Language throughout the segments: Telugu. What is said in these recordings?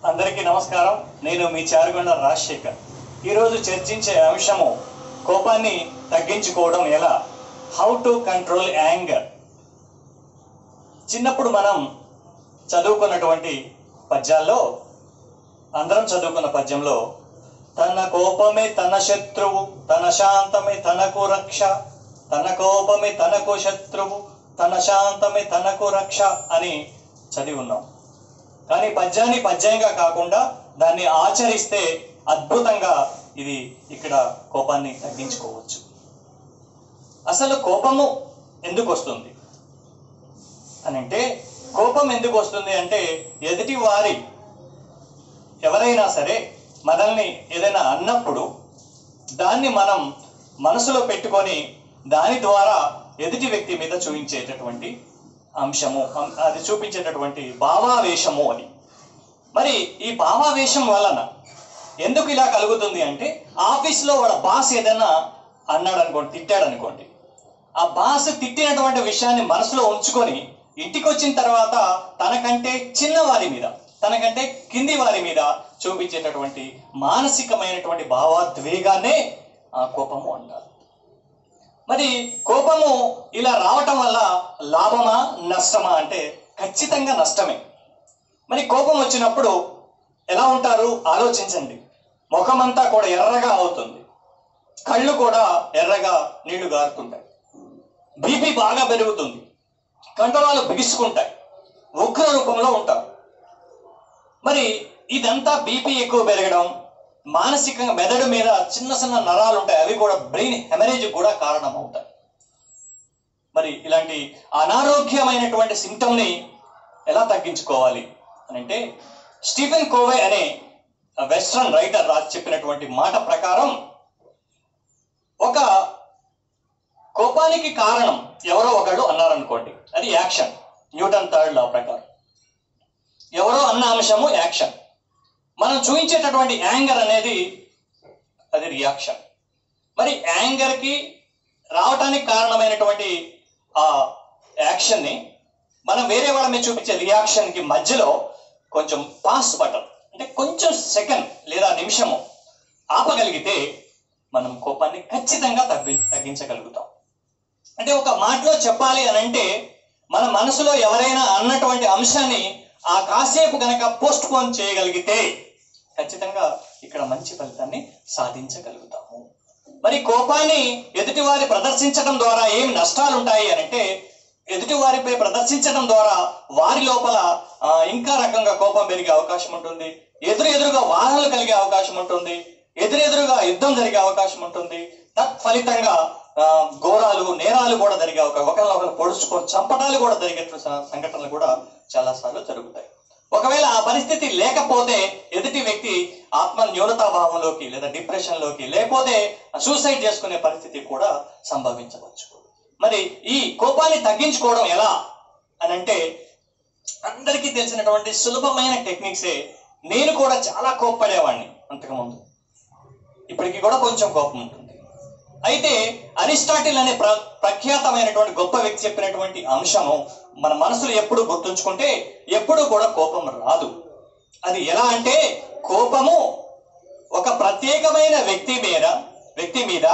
అందరికీ నమస్కారం నేను మీ చారుగొండ రాజశేఖర్ ఈరోజు చర్చించే అంశము కోపాన్ని తగ్గించుకోవడం ఎలా హౌ టు కంట్రోల్ యాంగర్ చిన్నప్పుడు మనం చదువుకున్నటువంటి పద్యాల్లో అందరం చదువుకున్న పద్యంలో తన కోపమే తన శత్రువు తన శాంతమే తనకు రక్ష తన కోపమే తనకు శత్రువు తన శాంతమే తనకు రక్ష అని చదివి ఉన్నాం కానీ పద్యాన్ని పద్యంగా కాకుండా దాన్ని ఆచరిస్తే అద్భుతంగా ఇది ఇక్కడ కోపాన్ని తగ్గించుకోవచ్చు అసలు కోపము ఎందుకు వస్తుంది అని అంటే కోపం ఎందుకు వస్తుంది అంటే ఎదుటి వారి ఎవరైనా సరే మనల్ని ఏదైనా అన్నప్పుడు దాన్ని మనం మనసులో పెట్టుకొని దాని ద్వారా ఎదుటి వ్యక్తి మీద చూపించేటటువంటి అంశము అం- అది చూపించేటటువంటి భావావేశము అని మరి ఈ భావావేశం వలన ఎందుకు ఇలా కలుగుతుంది అంటే ఆఫీస్లో వాళ్ళ బాస్ ఏదైనా అన్నాడు అనుకోండి తిట్టాడు అనుకోండి ఆ బాస్ తిట్టినటువంటి విషయాన్ని మనసులో ఉంచుకొని ఇంటికి వచ్చిన తర్వాత తనకంటే చిన్న వారి మీద తనకంటే కింది వారి మీద చూపించేటటువంటి మానసికమైనటువంటి భావాద్వేగాన్నే ఆ కోపము అంటారు మరి కోపము ఇలా రావటం వల్ల లాభమా నష్టమా అంటే ఖచ్చితంగా నష్టమే మరి కోపం వచ్చినప్పుడు ఎలా ఉంటారు ఆలోచించండి ముఖమంతా కూడా ఎర్రగా అవుతుంది కళ్ళు కూడా ఎర్రగా నీళ్లు గారుతుంటాయి బీపీ బాగా పెరుగుతుంది కండరాలు బిగుసుకుంటాయి ఉగ్ర రూపంలో ఉంటారు మరి ఇదంతా బీపీ ఎక్కువ పెరగడం మానసికంగా మెదడు మీద చిన్న చిన్న నరాలు ఉంటాయి అవి కూడా బ్రెయిన్ హెమరేజ్ కూడా కారణం అవుతాయి మరి ఇలాంటి అనారోగ్యమైనటువంటి సిమ్టమ్ని ఎలా తగ్గించుకోవాలి అని అంటే స్టీఫెన్ కోవే అనే వెస్ట్రన్ రైటర్ రాసి చెప్పినటువంటి మాట ప్రకారం ఒక కోపానికి కారణం ఎవరో ఒకళ్ళు అన్నారనుకోండి అది యాక్షన్ న్యూటన్ థర్డ్ లా ప్రకారం ఎవరో అన్న అంశము యాక్షన్ మనం చూపించేటటువంటి యాంగర్ అనేది అది రియాక్షన్ మరి యాంగర్కి రావటానికి కారణమైనటువంటి ఆ యాక్షన్ని మనం వేరే వాళ్ళ మీద చూపించే రియాక్షన్కి మధ్యలో కొంచెం పాస్ బటన్ అంటే కొంచెం సెకండ్ లేదా నిమిషము ఆపగలిగితే మనం కోపాన్ని ఖచ్చితంగా తగ్గి తగ్గించగలుగుతాం అంటే ఒక మాటలో చెప్పాలి అని అంటే మన మనసులో ఎవరైనా అన్నటువంటి అంశాన్ని ఆ కాసేపు గనక పోస్ట్ పోన్ చేయగలిగితే ఖచ్చితంగా ఇక్కడ మంచి ఫలితాన్ని సాధించగలుగుతాము మరి కోపాన్ని ఎదుటివారి ప్రదర్శించడం ద్వారా ఏమి నష్టాలు ఉంటాయి అని అంటే ఎదుటివారిపై ప్రదర్శించడం ద్వారా వారి లోపల ఆ, ఇంకా రకంగా కోపం పెరిగే అవకాశం ఉంటుంది ఎదురు ఎదురుగా వాదనలు కలిగే అవకాశం ఉంటుంది ఎదురెదురుగా యుద్ధం జరిగే అవకాశం ఉంటుంది తత్ఫలితంగా ఆ, ఘోరాలు నేరాలు కూడా జరిగే అవకాశం ఒకరినొకరు పొడుచుకొని చంపడాలు కూడా జరిగే సంఘటనలు కూడా చాలా సార్లు జరుగుతాయి ఒకవేళ ఆ పరిస్థితి లేకపోతే ఎదుటి వ్యక్తి ఆత్మ న్యూనతాభావంలోకి లేదా డిప్రెషన్ లోకి లేకపోతే సూసైడ్ చేసుకునే పరిస్థితి కూడా సంభవించవచ్చు మరి ఈ కోపాన్ని తగ్గించుకోవడం ఎలా అని అంటే అందరికీ తెలిసినటువంటి సులభమైన టెక్నిక్సే నేను కూడా చాలా కోప్పడేవాడిని అంతకుముందు ఇప్పటికి కూడా కొంచెం కోపం ఉంటుంది అయితే అరిస్టాటిల్ అనే ప్ర ప్రఖ్యాతమైనటువంటి గొప్ప వ్యక్తి చెప్పినటువంటి అంశము మన మనసులో ఎప్పుడు గుర్తుంచుకుంటే ఎప్పుడు కూడా కోపం రాదు అది ఎలా అంటే కోపము ఒక ప్రత్యేకమైన వ్యక్తి మీద వ్యక్తి మీద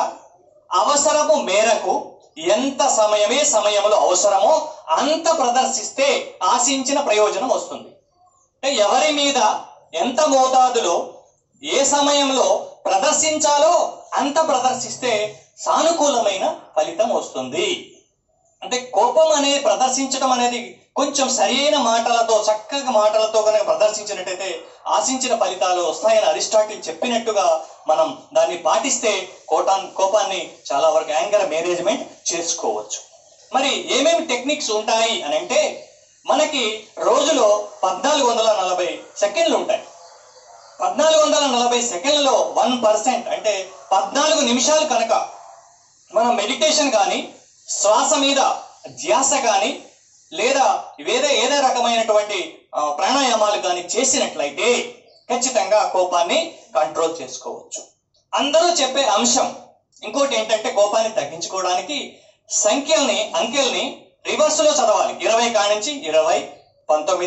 అవసరము మేరకు ఎంత సమయమే సమయంలో అవసరమో అంత ప్రదర్శిస్తే ఆశించిన ప్రయోజనం వస్తుంది అంటే ఎవరి మీద ఎంత మోతాదులో ఏ సమయంలో ప్రదర్శించాలో అంత ప్రదర్శిస్తే సానుకూలమైన ఫలితం వస్తుంది అంటే కోపం అనేది ప్రదర్శించడం అనేది కొంచెం సరైన మాటలతో చక్కగా మాటలతో కనుక ప్రదర్శించినట్టయితే ఆశించిన ఫలితాలు వస్తాయని అరిస్టాటిల్ చెప్పినట్టుగా మనం దాన్ని పాటిస్తే కోటాన్ కోపాన్ని చాలా వరకు యాంగర్ మేనేజ్మెంట్ చేసుకోవచ్చు మరి ఏమేమి టెక్నిక్స్ ఉంటాయి అని అంటే మనకి రోజులో పద్నాలుగు వందల నలభై సెకండ్లు ఉంటాయి పద్నాలుగు వందల నలభై సెకండ్లలో వన్ పర్సెంట్ అంటే పద్నాలుగు నిమిషాలు కనుక మనం మెడిటేషన్ కానీ శ్వాస మీద ధ్యాస కానీ లేదా వేరే ఏదే రకమైనటువంటి ఆ, ప్రాణాయామాలు కానీ చేసినట్లయితే ఖచ్చితంగా కోపాన్ని కంట్రోల్ చేసుకోవచ్చు అందరూ చెప్పే అంశం ఇంకోటి ఏంటంటే కోపాన్ని తగ్గించుకోవడానికి సంఖ్యల్ని అంకెల్ని రివర్స్ లో చదవాలి ఇరవై కానించి ఇరవై పంతొమ్మిది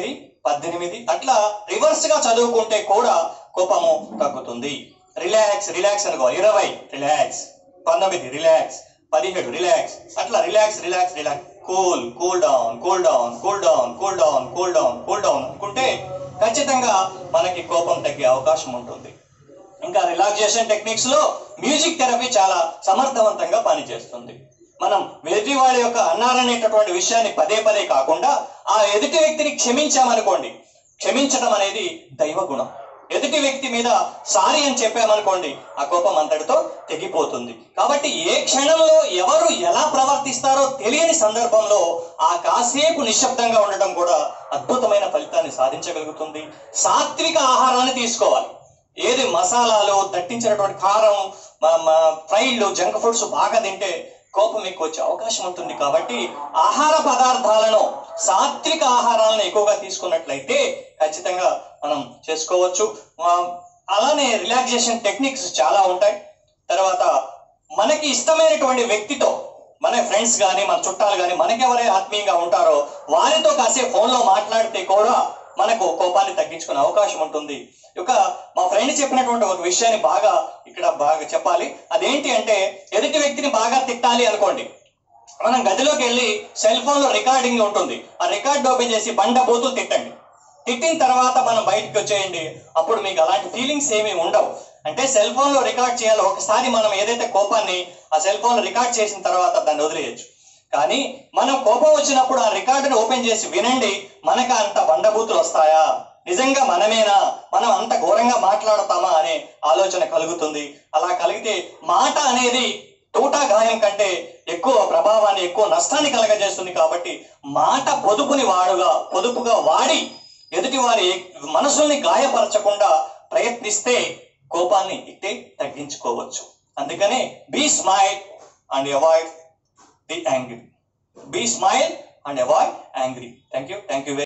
పద్దెనిమిది అట్లా రివర్స్ గా చదువుకుంటే కూడా కోపము తగ్గుతుంది రిలాక్స్ రిలాక్స్ అనుకో ఇరవై రిలాక్స్ పంతొమ్మిది రిలాక్స్ పదిహేడు రిలాక్స్ అట్లా relax relax relax cool cool down cool down cool down cool down cool down cool down అనుకుంటే ఖచ్చితంగా మనకి కోపం తగ్గే అవకాశం ఉంటుంది ఇంకా రిలాక్సేషన్ టెక్నిక్స్ లో మ్యూజిక్ థెరపీ చాలా సమర్థవంతంగా పనిచేస్తుంది మనం ఎదుటి వాళ్ళ యొక్క అన్నారనేటటువంటి విషయాన్ని పదే పదే కాకుండా ఆ ఎదుటి వ్యక్తిని క్షమించామనుకోండి క్షమించడం అనేది దైవ గుణం ఎదుటి వ్యక్తి మీద సారీ అని చెప్పామనుకోండి ఆ కోపం అంతటితో తెగిపోతుంది కాబట్టి ఏ క్షణంలో ఎవరు ఎలా ప్రవర్తిస్తారో తెలియని సందర్భంలో ఆ కాసేపు నిశ్శబ్దంగా ఉండటం కూడా అద్భుతమైన ఫలితాన్ని సాధించగలుగుతుంది సాత్విక ఆహారాన్ని తీసుకోవాలి ఏది మసాలాలు దట్టించినటువంటి కారం మ- మ- ఫ్రైడ్లు జంక్ ఫుడ్స్ బాగా తింటే కోపం ఎక్కువ వచ్చే అవకాశం ఉంటుంది కాబట్టి ఆహార పదార్థాలను సాత్విక ఆహారాలను ఎక్కువగా తీసుకున్నట్లయితే ఖచ్చితంగా మనం చేసుకోవచ్చు ఆ, అలానే రిలాక్సేషన్ టెక్నిక్స్ చాలా ఉంటాయి తర్వాత మనకి ఇష్టమైనటువంటి వ్యక్తితో మన ఫ్రెండ్స్ కానీ మన చుట్టాలు కానీ మనకి ఎవరైతే ఆత్మీయంగా ఉంటారో వారితో కాసేపు ఫోన్లో మాట్లాడితే కూడా మనకు కోపాన్ని తగ్గించుకునే అవకాశం ఉంటుంది ఇక మా ఫ్రెండ్ చెప్పినటువంటి ఒక విషయాన్ని బాగా ఇక్కడ బాగా చెప్పాలి అదేంటి అంటే ఎదుటి వ్యక్తిని బాగా తిట్టాలి అనుకోండి మనం గదిలోకి వెళ్ళి సెల్ ఫోన్ లో రికార్డింగ్ ఉంటుంది ఆ రికార్డ్ ఓపెన్ చేసి బండ బూతులు తిట్టండి తిట్టిన తర్వాత మనం బయటకు వచ్చేయండి అప్పుడు మీకు అలాంటి ఫీలింగ్స్ ఏమీ ఉండవు అంటే సెల్ ఫోన్ లో రికార్డ్ చేయాలి ఒకసారి మనం ఏదైతే కోపాన్ని ఆ సెల్ ఫోన్ లో రికార్డ్ చేసిన తర్వాత దాన్ని వదిలేయచ్చు కానీ మనం కోపం వచ్చినప్పుడు ఆ రికార్డుని ఓపెన్ చేసి వినండి మనకు అంత బండబూతులు వస్తాయా నిజంగా మనమేనా మనం అంత ఘోరంగా మాట్లాడతామా అనే ఆలోచన కలుగుతుంది అలా కలిగితే మాట అనేది తూటా గాయం కంటే ఎక్కువ ప్రభావాన్ని ఎక్కువ నష్టాన్ని కలగజేస్తుంది కాబట్టి మాట పొదుపుని వాడుగా పొదుపుగా వాడి ఎదుటి వారి మనసుల్ని గాయపరచకుండా ప్రయత్నిస్తే కోపాన్ని ఇట్టే తగ్గించుకోవచ్చు అందుకనే be smile and avoid the angry be smile and avoid angry thank you thank you